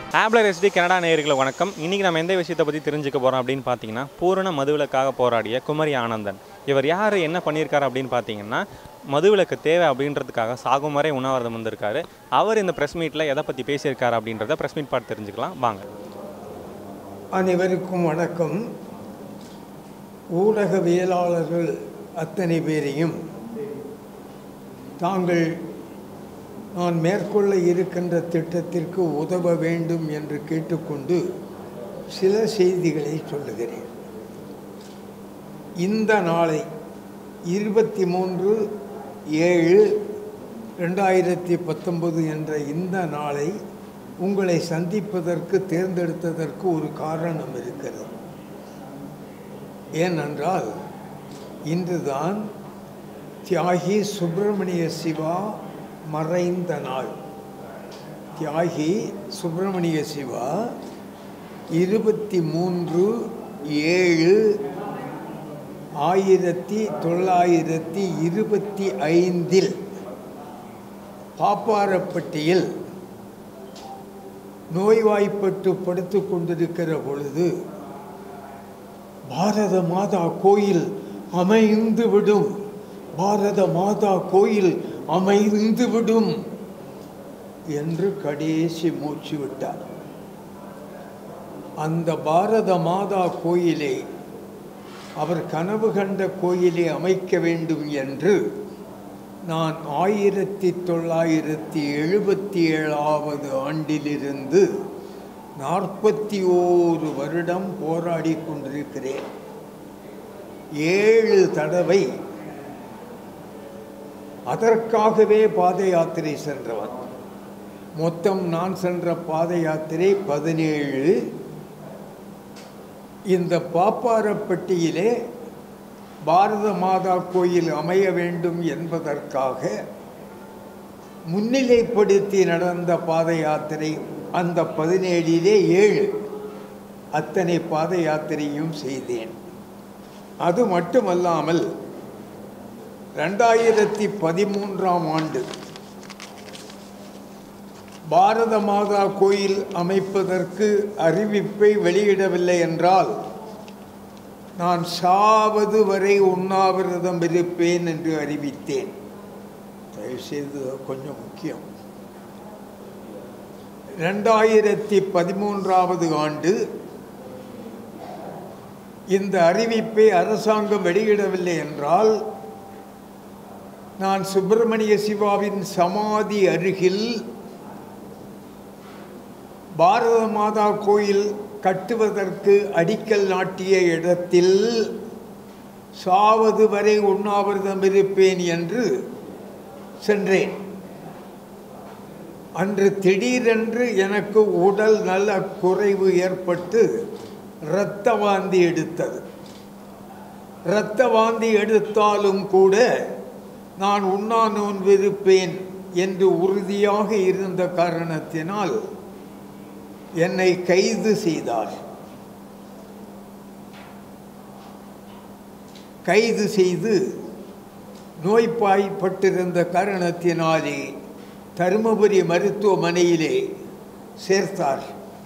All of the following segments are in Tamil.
ஆப்லர் எஸ்டி கனடா நேயர்களுக்கு வணக்கம் இன்றைக்கி நம்ம எந்த விஷயத்தை பற்றி தெரிஞ்சுக்க போகிறோம் அப்படின்னு பார்த்தீங்கன்னா பூரண மதுவிலக்காக போராடிய குமரி ஆனந்தன் இவர் யார் என்ன பண்ணியிருக்காரு அப்படின்னு பார்த்தீங்கன்னா மதுவிலக்கு தேவை அப்படின்றதுக்காக சாகும் வரை உண்ணாவிரதம் வந்திருக்காரு அவர் இந்த ப்ரெஸ் மீட்டில் எதை பற்றி பேசியிருக்காரு அப்படின்றத ப்ரெஸ் மீட் பார்த்து தெரிஞ்சுக்கலாம் வாங்க அனைவருக்கும் வணக்கம் ஊடகவியலாளர்கள் அத்தனை பேரையும் தாங்கள் நான் மேற்கொள்ள இருக்கின்ற திட்டத்திற்கு உதவ வேண்டும் என்று கேட்டுக்கொண்டு சில செய்திகளை சொல்லுகிறேன் இந்த நாளை இருபத்தி மூன்று ஏழு ரெண்டாயிரத்தி பத்தொன்பது என்ற இந்த நாளை உங்களை சந்திப்பதற்கு தேர்ந்தெடுத்ததற்கு ஒரு காரணம் இருக்கிறது ஏனென்றால் இன்றுதான் தியாகி சுப்பிரமணிய சிவா மறைந்த நாள் தியாகி சுப்பிரமணிய சிவா இருபத்தி மூன்று ஏழு ஆயிரத்தி தொள்ளாயிரத்தி இருபத்தி ஐந்தில் பாப்பாரப்பட்டியில் நோய்வாய்ப்பட்டு படுத்து கொண்டிருக்கிற பொழுது பாரத மாதா கோயில் அமைந்து விடும் பாரத மாதா கோயில் அமைந்து விடும் என்று கடைசி மூச்சு விட்டார் அந்த பாரத மாதா கோயிலை அவர் கனவு கண்ட கோயிலை அமைக்க வேண்டும் என்று நான் ஆயிரத்தி தொள்ளாயிரத்தி எழுபத்தி ஏழாவது ஆண்டிலிருந்து நாற்பத்தி ஓரு வருடம் போராடி கொண்டிருக்கிறேன் ஏழு தடவை அதற்காகவே பாத யாத்திரை சென்றவன் மொத்தம் நான் சென்ற பாத யாத்திரை பதினேழு இந்த பாப்பாரப்பட்டியிலே பாரத மாதா கோயில் அமைய வேண்டும் என்பதற்காக முன்னிலைப்படுத்தி நடந்த பாத யாத்திரை அந்த பதினேழிலே ஏழு அத்தனை பாத யாத்திரையும் செய்தேன் அது மட்டுமல்லாமல் ரெண்டாயிரத்தி பதிமூன்றாம் ஆண்டு பாரத மாதா கோயில் அமைப்பதற்கு அறிவிப்பை வெளியிடவில்லை என்றால் நான் சாவது வரை உண்ணாவிரதம் இருப்பேன் என்று அறிவித்தேன் தயவுசெய்து கொஞ்சம் முக்கியம் ரெண்டாயிரத்தி பதிமூன்றாவது ஆண்டு இந்த அறிவிப்பை அரசாங்கம் வெளியிடவில்லை என்றால் நான் சுப்பிரமணிய சிவாவின் சமாதி அருகில் பாரத மாதா கோயில் கட்டுவதற்கு அடிக்கல் நாட்டிய இடத்தில் சாவது வரை உண்ணாவிரதம் இருப்பேன் என்று சென்றேன் அன்று திடீரென்று எனக்கு உடல் நல குறைவு ஏற்பட்டு இரத்த வாந்தி எடுத்தது இரத்த வாந்தி எடுத்தாலும் கூட நான் உண்ணா நோன்பிருப்பேன் என்று உறுதியாக இருந்த காரணத்தினால் என்னை கைது செய்தார் கைது செய்து நோய்பாய்ப்பட்டிருந்த காரணத்தினாலே தருமபுரி மருத்துவமனையிலே சேர்த்தார்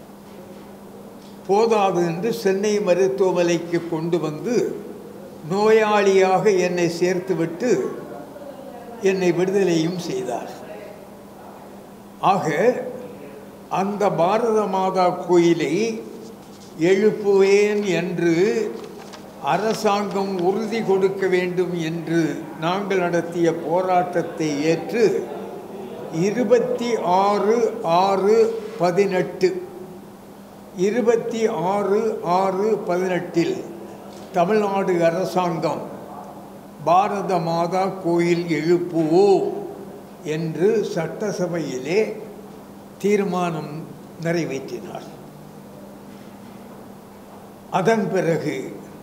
போதாது என்று சென்னை மருத்துவமனைக்கு கொண்டு வந்து நோயாளியாக என்னை சேர்த்துவிட்டு என்னை விடுதலையும் செய்தார் ஆக அந்த பாரத மாதா கோயிலை எழுப்புவேன் என்று அரசாங்கம் உறுதி கொடுக்க வேண்டும் என்று நாங்கள் நடத்திய போராட்டத்தை ஏற்று இருபத்தி ஆறு ஆறு பதினெட்டு இருபத்தி ஆறு ஆறு பதினெட்டில் தமிழ்நாடு அரசாங்கம் பாரத மாதா கோயில் எழுப்புவோம் என்று சட்டசபையிலே தீர்மானம் நிறைவேற்றினார் அதன் பிறகு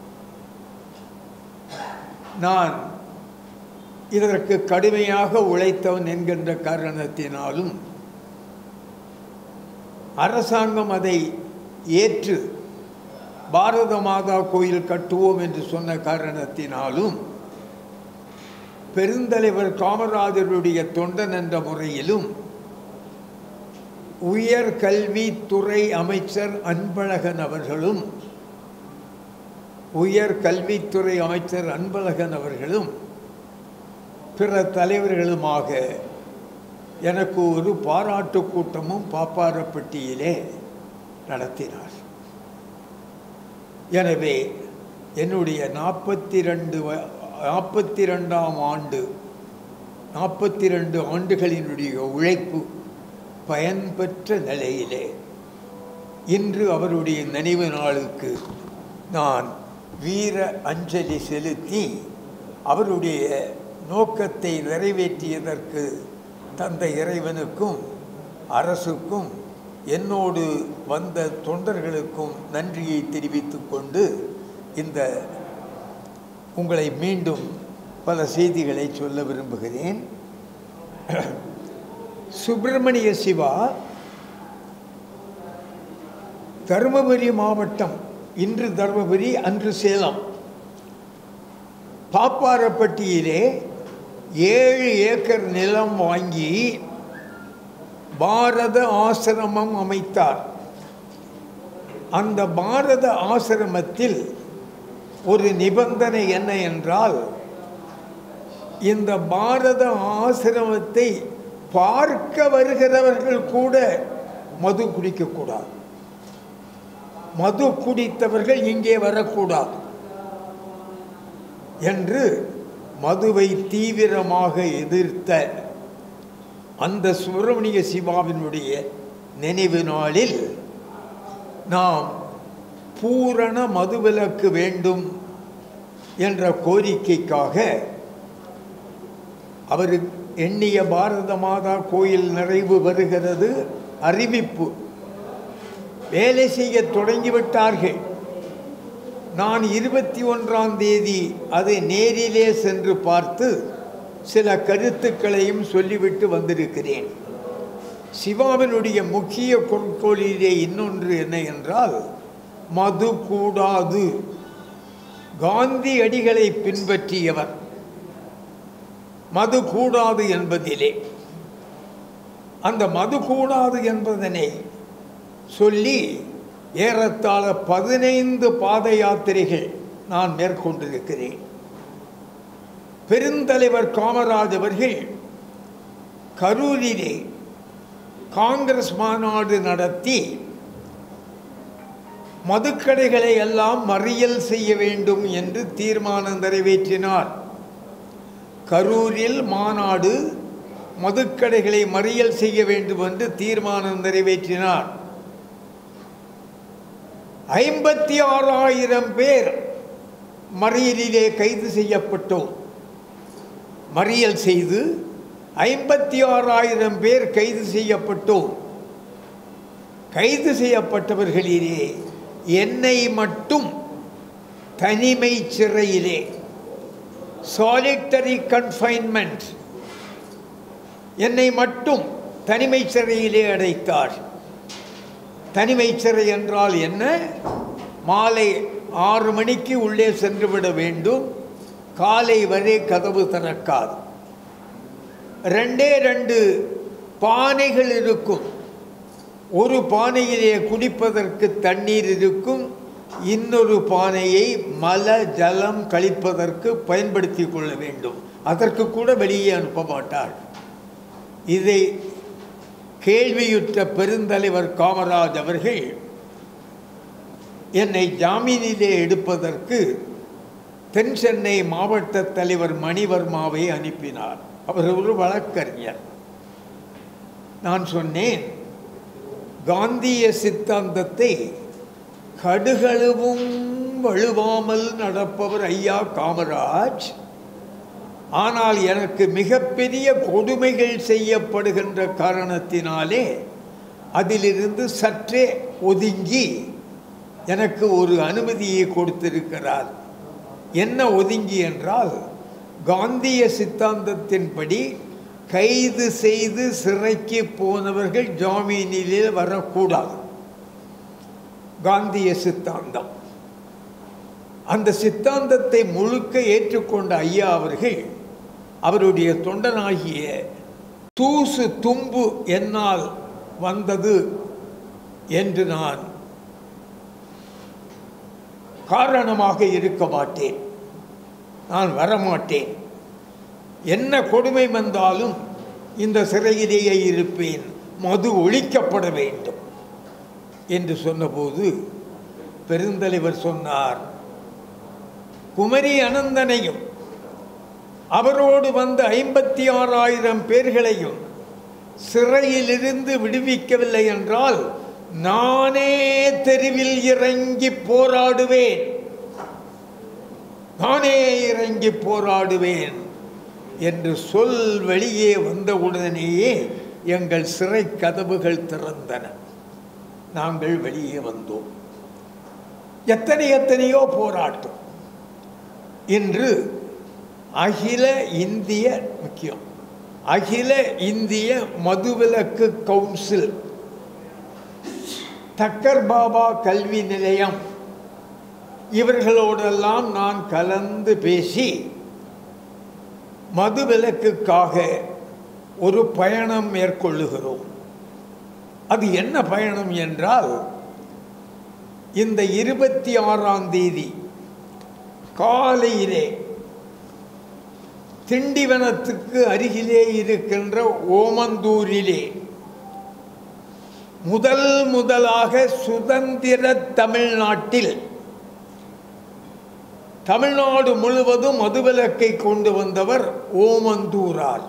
நான் இதற்கு கடுமையாக உழைத்தவன் என்கின்ற காரணத்தினாலும் அரசாங்கம் அதை ஏற்று பாரத மாதா கோயில் கட்டுவோம் என்று சொன்ன காரணத்தினாலும் பெருந்தலைவர் காமராஜருடைய தொண்டன் என்ற முறையிலும் உயர் கல்வித்துறை அமைச்சர் அன்பழகன் அவர்களும் உயர் கல்வித்துறை அமைச்சர் அன்பழகன் அவர்களும் பிற தலைவர்களுமாக எனக்கு ஒரு பாராட்டு கூட்டமும் பாப்பாரப்பட்டியிலே நடத்தினார் எனவே என்னுடைய நாற்பத்தி ரெண்டு நாற்பத்தி ரெண்டாம் ஆண்டு நாற்பத்தி ரெண்டு ஆண்டுகளினுடைய உழைப்பு பயன்பெற்ற நிலையிலே இன்று அவருடைய நினைவு நாளுக்கு நான் வீர அஞ்சலி செலுத்தி அவருடைய நோக்கத்தை நிறைவேற்றியதற்கு தந்த இறைவனுக்கும் அரசுக்கும் என்னோடு வந்த தொண்டர்களுக்கும் நன்றியை தெரிவித்துக் கொண்டு இந்த உங்களை மீண்டும் பல செய்திகளை சொல்ல விரும்புகிறேன் சுப்பிரமணிய சிவா தருமபுரி மாவட்டம் இன்று தருமபுரி அன்று சேலம் பாப்பாரப்பட்டியிலே ஏழு ஏக்கர் நிலம் வாங்கி பாரத ஆசிரமம் அமைத்தார் அந்த பாரத ஆசிரமத்தில் ஒரு நிபந்தனை என்ன என்றால் இந்த பாரத ஆசிரமத்தை பார்க்க வருகிறவர்கள் கூட மது குடிக்கக்கூடாது மது குடித்தவர்கள் இங்கே வரக்கூடாது என்று மதுவை தீவிரமாக எதிர்த்த அந்த சுப்பிரமணிய சிவாவினுடைய நினைவு நாளில் நாம் பூரண மதுவிலக்கு வேண்டும் என்ற கோரிக்கைக்காக அவர் எண்ணிய பாரத மாதா கோயில் நிறைவு வருகிறது அறிவிப்பு வேலை செய்ய தொடங்கிவிட்டார்கள் நான் இருபத்தி ஒன்றாம் தேதி அதை நேரிலே சென்று பார்த்து சில கருத்துக்களையும் சொல்லிவிட்டு வந்திருக்கிறேன் சிவாவினுடைய முக்கிய குறிக்கோளிலே இன்னொன்று என்ன என்றால் மது கூடாது காந்தி அடிகளை பின்பற்றியவர் மது கூடாது என்பதிலே அந்த மது கூடாது என்பதனை சொல்லி ஏறத்தாழ பதினைந்து பாத யாத்திரைகள் நான் மேற்கொண்டிருக்கிறேன் பெருந்தலைவர் காமராஜ் அவர்கள் கரூரிலே காங்கிரஸ் மாநாடு நடத்தி மதுக்கடைகளை எல்லாம் மறியல் செய்ய வேண்டும் என்று தீர்மானம் நிறைவேற்றினார் கரூரில் மாநாடு மதுக்கடைகளை மறியல் செய்ய வேண்டும் என்று தீர்மானம் நிறைவேற்றினார் ஐம்பத்தி ஆறாயிரம் பேர் மறியலிலே கைது செய்யப்பட்டோம் மறியல் செய்து ஐம்பத்தி ஆறாயிரம் பேர் கைது செய்யப்பட்டோம் கைது செய்யப்பட்டவர்களிலே என்னை மட்டும் தனிமை சிறையிலே சாலிட்டரி கன்ஃபைன்மெண்ட் என்னை மட்டும் தனிமை சிறையிலே அடைத்தார் தனிமை சிறை என்றால் என்ன மாலை ஆறு மணிக்கு உள்ளே சென்றுவிட வேண்டும் காலை வரை கதவு திறக்காது ரெண்டே ரெண்டு பானைகள் இருக்கும் ஒரு பானையிலே குடிப்பதற்கு தண்ணீர் இருக்கும் இன்னொரு பானையை மல ஜலம் கழிப்பதற்கு பயன்படுத்தி கொள்ள வேண்டும் அதற்கு கூட வெளியே அனுப்ப மாட்டார் இதை கேள்வியுற்ற பெருந்தலைவர் காமராஜ் அவர்கள் என்னை ஜாமீனிலே எடுப்பதற்கு தென் சென்னை மாவட்ட தலைவர் மணிவர்மாவை அனுப்பினார் அவர் ஒரு வழக்கறிஞர் நான் சொன்னேன் காந்திய சித்தாந்தத்தை கடுகளவும் வழுவாமல் நடப்பவர் ஐயா காமராஜ் ஆனால் எனக்கு மிகப்பெரிய கொடுமைகள் செய்யப்படுகின்ற காரணத்தினாலே அதிலிருந்து சற்றே ஒதுங்கி எனக்கு ஒரு அனுமதியை கொடுத்திருக்கிறார் என்ன ஒதுங்கி என்றால் காந்திய சித்தாந்தத்தின்படி கைது செய்து சிறைக்கு போனவர்கள் ஜாமீனிலே வரக்கூடாது காந்திய சித்தாந்தம் அந்த சித்தாந்தத்தை முழுக்க ஏற்றுக்கொண்ட ஐயா அவர்கள் அவருடைய தொண்டனாகிய தூசு தும்பு என்னால் வந்தது என்று நான் காரணமாக இருக்க மாட்டேன் நான் வரமாட்டேன் என்ன கொடுமை வந்தாலும் இந்த சிறையிலேயே இருப்பேன் மது ஒழிக்கப்பட வேண்டும் என்று சொன்னபோது பெருந்தலைவர் சொன்னார் குமரி அனந்தனையும் அவரோடு வந்த ஐம்பத்தி ஆறாயிரம் பேர்களையும் சிறையிலிருந்து விடுவிக்கவில்லை என்றால் நானே தெருவில் இறங்கி போராடுவேன் நானே இறங்கி போராடுவேன் என்று சொல் வெளியே வந்தவுடனேயே எங்கள் சிறை கதவுகள் திறந்தன நாங்கள் வெளியே வந்தோம் எத்தனை எத்தனையோ போராட்டம் இன்று அகில இந்திய முக்கியம் அகில இந்திய மதுவிலக்கு கவுன்சில் தக்கர் பாபா கல்வி நிலையம் இவர்களோடெல்லாம் நான் கலந்து பேசி மதுவிலக்குக்காக ஒரு பயணம் மேற்கொள்ளுகிறோம் அது என்ன பயணம் என்றால் இந்த இருபத்தி ஆறாம் தேதி காலையிலே திண்டிவனத்துக்கு அருகிலே இருக்கின்ற ஓமந்தூரிலே முதல் முதலாக சுதந்திர தமிழ்நாட்டில் தமிழ்நாடு முழுவதும் மதுவிலக்கை கொண்டு வந்தவர் ஓமந்தூரார்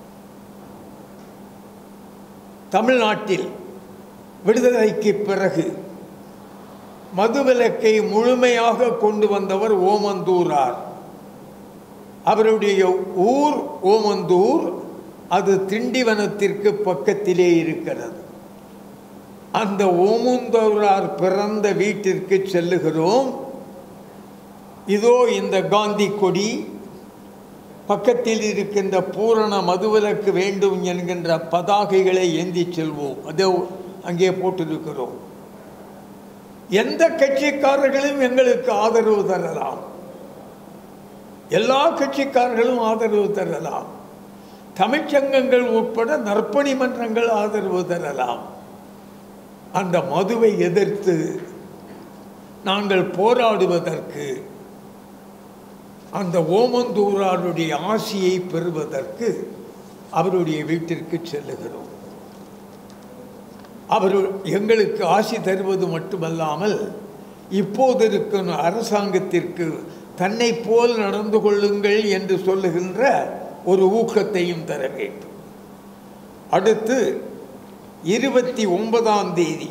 தமிழ்நாட்டில் விடுதலைக்கு பிறகு மதுவிலக்கை முழுமையாக கொண்டு வந்தவர் ஓமந்தூரார் அவருடைய ஊர் ஓமந்தூர் அது திண்டிவனத்திற்கு பக்கத்திலே இருக்கிறது அந்த ஓமந்தூரார் பிறந்த வீட்டிற்கு செல்லுகிறோம் இதோ இந்த காந்தி கொடி பக்கத்தில் இருக்கின்ற பூரண மதுவிலக்கு வேண்டும் என்கின்ற பதாகைகளை ஏந்தி செல்வோம் அதோ அங்கே போட்டிருக்கிறோம் எந்த கட்சிக்காரர்களும் எங்களுக்கு ஆதரவு தரலாம் எல்லா கட்சிக்காரர்களும் ஆதரவு தரலாம் தமிழ்ச்சங்கங்கள் உட்பட நற்பணி மன்றங்கள் ஆதரவு தரலாம் அந்த மதுவை எதிர்த்து நாங்கள் போராடுவதற்கு அந்த ஓமந்தூராருடைய ஆசியை பெறுவதற்கு அவருடைய வீட்டிற்கு செல்லுகிறோம் அவர் எங்களுக்கு ஆசி தருவது மட்டுமல்லாமல் இப்போது இருக்கும் அரசாங்கத்திற்கு தன்னை போல் நடந்து கொள்ளுங்கள் என்று சொல்லுகின்ற ஒரு ஊக்கத்தையும் தர வேண்டும் அடுத்து இருபத்தி ஒன்பதாம் தேதி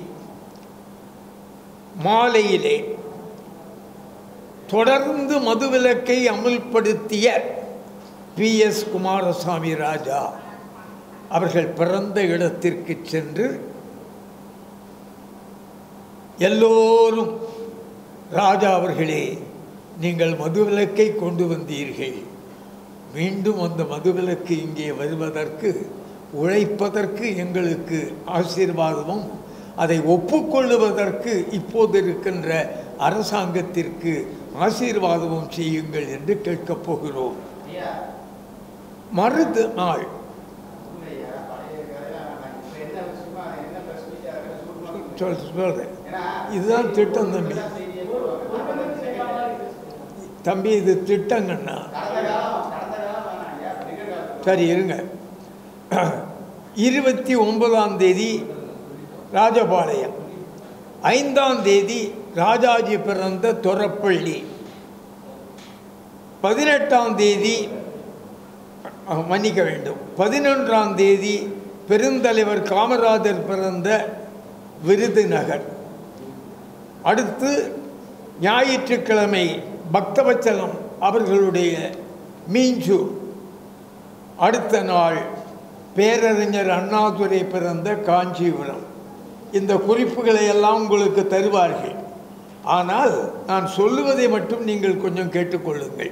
மாலையிலே தொடர்ந்து மதுவிலக்கை அமுல்படுத்திய பி எஸ் குமாரசாமி ராஜா அவர்கள் பிறந்த இடத்திற்கு சென்று எல்லோரும் ராஜா அவர்களே நீங்கள் மதுவிலக்கை கொண்டு வந்தீர்கள் மீண்டும் அந்த மதுவிலக்கு இங்கே வருவதற்கு உழைப்பதற்கு எங்களுக்கு ஆசீர்வாதமும் அதை ஒப்புக்கொள்ளுவதற்கு இப்போது இருக்கின்ற அரசாங்கத்திற்கு ஆசீர்வாதமும் செய்யுங்கள் என்று கேட்கப் போகிறோம் மறுது நாள் சொல் சொல்கிறேன் இதுதான் திட்டம் தம்பி தம்பி இது திட்டங்கண்ணா சரி இருங்க இருபத்தி ஒன்பதாம் தேதி ராஜபாளையம் ஐந்தாம் தேதி ராஜாஜி பிறந்த தொரப்பள்ளி பதினெட்டாம் தேதி அஹ், மன்னிக்க வேண்டும் பதினொன்றாம் தேதி பெருந்தலைவர் காமராஜர் பிறந்த விருதுநகர் அடுத்து ஞாயிற்றுக்கிழமை பக்தவச்சலம் அவர்களுடைய மீஞ்சூர் அடுத்த நாள் பேரறிஞர் அண்ணாதுரை பிறந்த காஞ்சிபுரம் இந்த குறிப்புகளை எல்லாம் உங்களுக்கு தருவார்கள் ஆனால் நான் சொல்லுவதை மட்டும் நீங்கள் கொஞ்சம் கேட்டுக்கொள்ளுங்கள்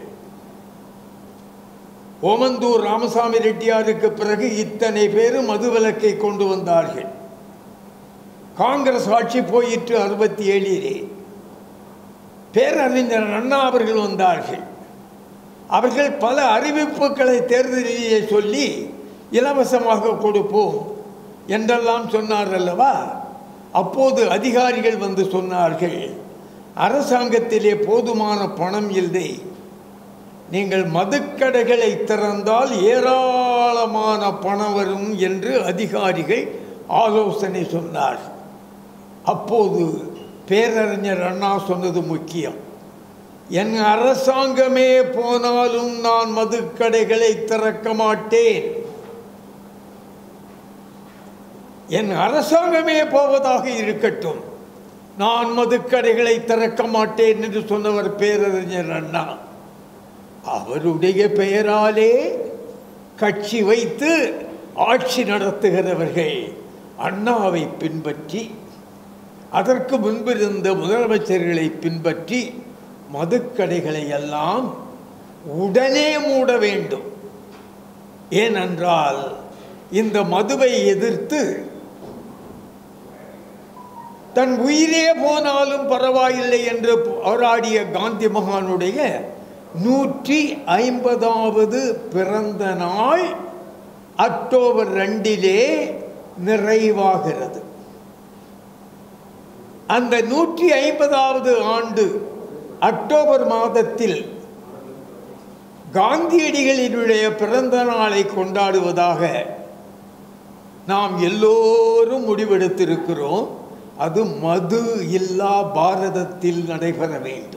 ஓமந்தூர் ராமசாமி ரெட்டியாருக்கு பிறகு இத்தனை பேரும் மதுவிலக்கை கொண்டு வந்தார்கள் காங்கிரஸ் ஆட்சி போயிற்று அறுபத்தி ஏழிலே பேரறிஞர் அண்ணா அவர்கள் வந்தார்கள் அவர்கள் பல அறிவிப்புகளை தேர்தலிலே சொல்லி இலவசமாக கொடுப்போம் என்றெல்லாம் சொன்னார் அல்லவா அப்போது அதிகாரிகள் வந்து சொன்னார்கள் அரசாங்கத்திலே போதுமான பணம் இல்லை நீங்கள் மதுக்கடைகளை திறந்தால் ஏராளமான பணம் வரும் என்று அதிகாரிகள் ஆலோசனை சொன்னார் அப்போது பேரறிஞர் அண்ணா சொன்னது முக்கியம் என் அரசாங்கமே போனாலும் நான் மதுக்கடைகளை திறக்க மாட்டேன் என் அரசாங்கமே போவதாக இருக்கட்டும் நான் மதுக்கடைகளை திறக்க மாட்டேன் என்று சொன்னவர் பேரறிஞர் அண்ணா அவருடைய பெயராலே கட்சி வைத்து ஆட்சி நடத்துகிறவர்கள் அண்ணாவை பின்பற்றி அதற்கு முன்பிருந்த முதலமைச்சர்களை பின்பற்றி மதுக்கடைகளை எல்லாம் உடனே மூட வேண்டும் ஏனென்றால் இந்த மதுவை எதிர்த்து தன் உயிரே போனாலும் பரவாயில்லை என்று போராடிய காந்தி மகானுடைய நூற்றி ஐம்பதாவது பிறந்த நாள் அக்டோபர் ரெண்டிலே நிறைவாகிறது அந்த நூற்றி ஐம்பதாவது ஆண்டு அக்டோபர் மாதத்தில் காந்தியடிகளினுடைய பிறந்த நாளை கொண்டாடுவதாக நாம் எல்லோரும் முடிவெடுத்திருக்கிறோம் அது மது இல்லா பாரதத்தில் நடைபெற வேண்டும்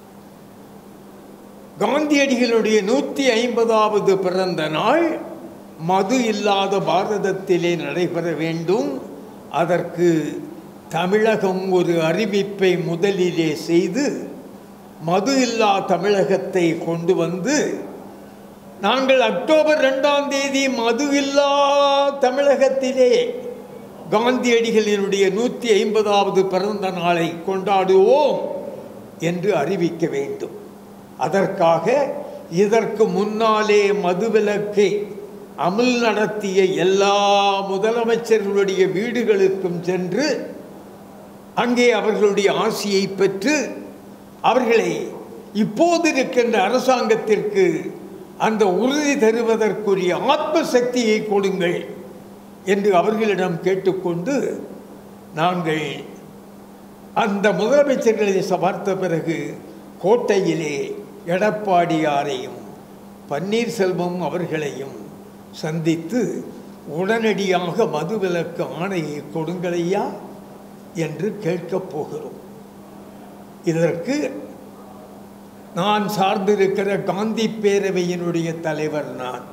காந்தியடிகளுடைய நூற்றி ஐம்பதாவது பிறந்த நாள் மது இல்லாத பாரதத்திலே நடைபெற வேண்டும் அதற்கு தமிழகம் ஒரு அறிவிப்பை முதலிலே செய்து மது இல்லா தமிழகத்தை கொண்டு வந்து நாங்கள் அக்டோபர் ரெண்டாம் தேதி மது இல்லா தமிழகத்திலே காந்தியடிகளினுடைய நூற்றி ஐம்பதாவது பிறந்த நாளை கொண்டாடுவோம் என்று அறிவிக்க வேண்டும் அதற்காக இதற்கு முன்னாலே மதுவிலக்கை அமல் நடத்திய எல்லா முதலமைச்சர்களுடைய வீடுகளுக்கும் சென்று அங்கே அவர்களுடைய ஆசியை பெற்று அவர்களை இப்போது இருக்கின்ற அரசாங்கத்திற்கு அந்த உறுதி தருவதற்குரிய ஆத்ம சக்தியை கொடுங்கள் என்று அவர்களிடம் கேட்டுக்கொண்டு நாங்கள் அந்த முதலமைச்சர்களை பார்த்த பிறகு கோட்டையிலே எடப்பாடியாரையும் பன்னீர்செல்வம் அவர்களையும் சந்தித்து உடனடியாக மதுவிலக்கு ஆணையை கொடுங்களையா என்று கேட்கப் போகிறோம் இதற்கு நான் சார்ந்திருக்கிற காந்தி பேரவையினுடைய தலைவர் நான்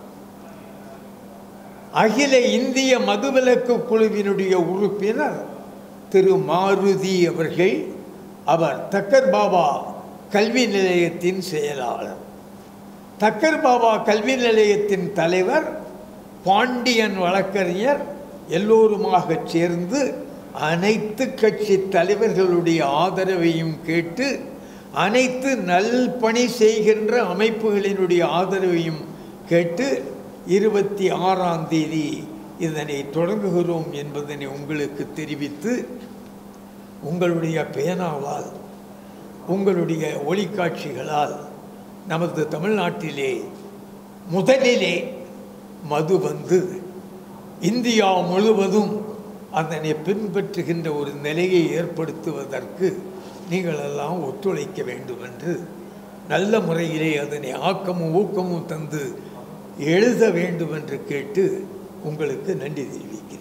அகில இந்திய மதுவிலக்கு குழுவினுடைய உறுப்பினர் திரு மாருதி அவர்கள் அவர் தக்கர் பாபா கல்வி நிலையத்தின் செயலாளர் தக்கர் பாபா கல்வி நிலையத்தின் தலைவர் பாண்டியன் வழக்கறிஞர் எல்லோருமாக சேர்ந்து அனைத்து கட்சி தலைவர்களுடைய ஆதரவையும் கேட்டு அனைத்து நல்பணி செய்கின்ற அமைப்புகளினுடைய ஆதரவையும் கேட்டு இருபத்தி ஆறாம் தேதி இதனை தொடங்குகிறோம் என்பதனை உங்களுக்கு தெரிவித்து உங்களுடைய பேனாவால் உங்களுடைய ஒளிக்காட்சிகளால் நமது தமிழ்நாட்டிலே முதலிலே மது வந்து இந்தியா முழுவதும் அதனை பின்பற்றுகின்ற ஒரு நிலையை ஏற்படுத்துவதற்கு நீங்கள் எல்லாம் ஒத்துழைக்க வேண்டும் என்று நல்ல முறையிலே அதனை ஆக்கமும் ஊக்கமும் தந்து எழுத வேண்டும் என்று கேட்டு உங்களுக்கு நன்றி தெரிவிக்கிறேன்